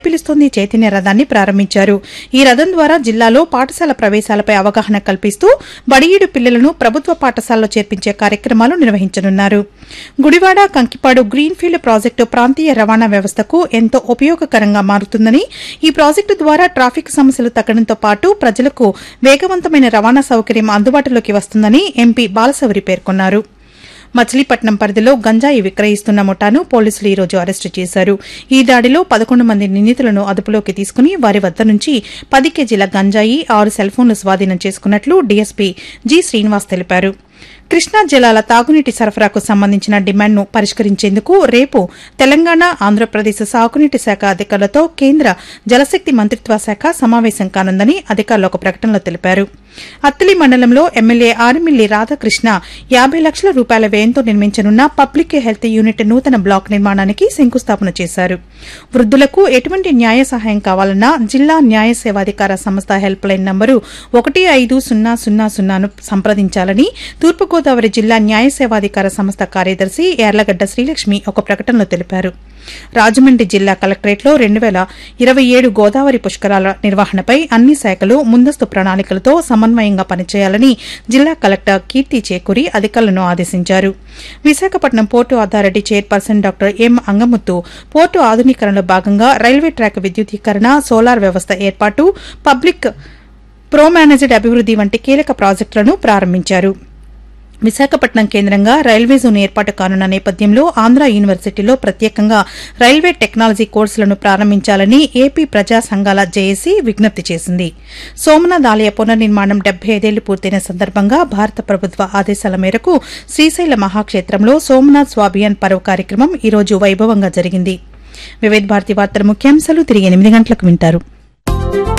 పిలుస్తోంది చైతన్య రథాన్ని ప్రారంభించారు ఈ రథం ద్వారా జిల్లాలో పాఠశాల ప్రవేశాలపై అవగాహన కల్పిస్తూ బడియీడు పిల్లలను ప్రభుత్వ పాఠశాలలో చేర్పించే కార్యక్రమాలు నిర్వహించనున్నారు గుడివాడ కంకిపాడు గ్రీన్ఫీల్డ్ ప్రాజెక్టు ప్రాంతీయ రవాణా వ్యవస్థకు ఎంతో ఉపయోగకరంగా మారుతుందని ఈ ప్రాజెక్టు ద్వారా ట్రాఫిక్ సమస్యలు తగ్గడంతో పాటు ప్రజలకు వేగవంతమైన రవాణా సౌకర్యం అందుబాటులోకి వస్తుందని ఎంపీ బాలశౌరి పేర్కొన్నారు మచిలీపట్నం పరిధిలో గంజాయి విక్రయిస్తున్న ముఠాను పోలీసులు ఈ రోజు అరెస్టు చేశారు ఈ దాడిలో పదకొండు మంది నిందితులను అదుపులోకి తీసుకుని వారి వద్ద నుంచి పది కేజీల గంజాయి ఆరు సెల్ ఫోన్లు స్వాధీనం చేసుకున్నట్లు డీఎస్పీ జి శ్రీనివాస్ తెలిపారు కృష్ణా జలాల తాగునీటి సరఫరాకు సంబంధించిన డిమాండ్ను పరిష్కరించేందుకు రేపు తెలంగాణ ఆంధ్రప్రదేశ్ సాగునీటి శాఖ అధికారులతో కేంద్ర జలశక్తి మంత్రిత్వ శాఖ సమావేశం కానుందని అధికారులు ఒక ప్రకటనలో తెలిపారు అత్తిలి మండలంలో ఎమ్మెల్యే ఆరిమిల్లి రాధాకృష్ణ యాబై లక్షల రూపాయల వ్యయంతో నిర్మించనున్న పబ్లిక్ హెల్త్ యూనిట్ నూతన బ్లాక్ నిర్మాణానికి శంకుస్థాపన చేశారు వృద్దులకు ఎటువంటి న్యాయ సహాయం కావాలన్నా జిల్లా న్యాయ సేవాధికార సంస్థ హెల్ప్ లైన్ నంబరు ఒకటి ఐదు సున్నా సున్నా సున్నాను సంప్రదించాలని తూర్పుగోదావరి జిల్లా న్యాయ సేవాధికార సంస్థ కార్యదర్శి యార్లగడ్డ శ్రీలక్ష్మి ఒక ప్రకటనలో తెలిపారు రాజమండ్రి జిల్లా కలెక్టరేట్లో రెండు వేల ఇరవై ఏడు గోదావరి పుష్కరాల నిర్వహణపై అన్ని శాఖలు ముందస్తు ప్రణాళికలతో సమన్వయంగా పనిచేయాలని జిల్లా కలెక్టర్ కీర్తి చేకూరి అధికారులను ఆదేశించారు Visakhapatnam port authority chairperson doctor M Angamuthu port ఆధునీకరణలో భాగంగా రైల్వే ట్రాక్ విద్యుదీకరణ సోలార్ వ్యవస్థ ఏర్పాటు పబ్లిక్ ప్రో మేనేజ్డ్ అభివృద్ది వంటి కీలక ప్రాజెక్టులను ప్రారంభించారు విశాఖపట్నం కేంద్రంగా రైల్వే జోన్ ఏర్పాటు కానున్న నేపథ్యంలో ఆంధ్ర యూనివర్సిటీలో ప్రత్యేకంగా రైల్వే టెక్నాలజీ కోర్సులను ప్రారంభించాలని ఏపీ ప్రజా సంఘాల జేఏసీ విజ్ఞప్తి చేసింది సోమనాథ్ ఆలయ పునర్నిర్మాణం డెబ్బై ఐదేళ్లు పూర్తయిన సందర్భంగా భారత ప్రభుత్వ ఆదేశాల మేరకు శ్రీశైల మహాక్షేత్రంలో సోమనాథ్ స్వాభియాన్ పర్వ్ కార్యక్రమం ఈ రోజు వైభవంగా జరిగింది వివిధ భారతి వార్తల ముఖ్యాంశాలు తిరిగి ఎనిమిది గంటలకు వింటారు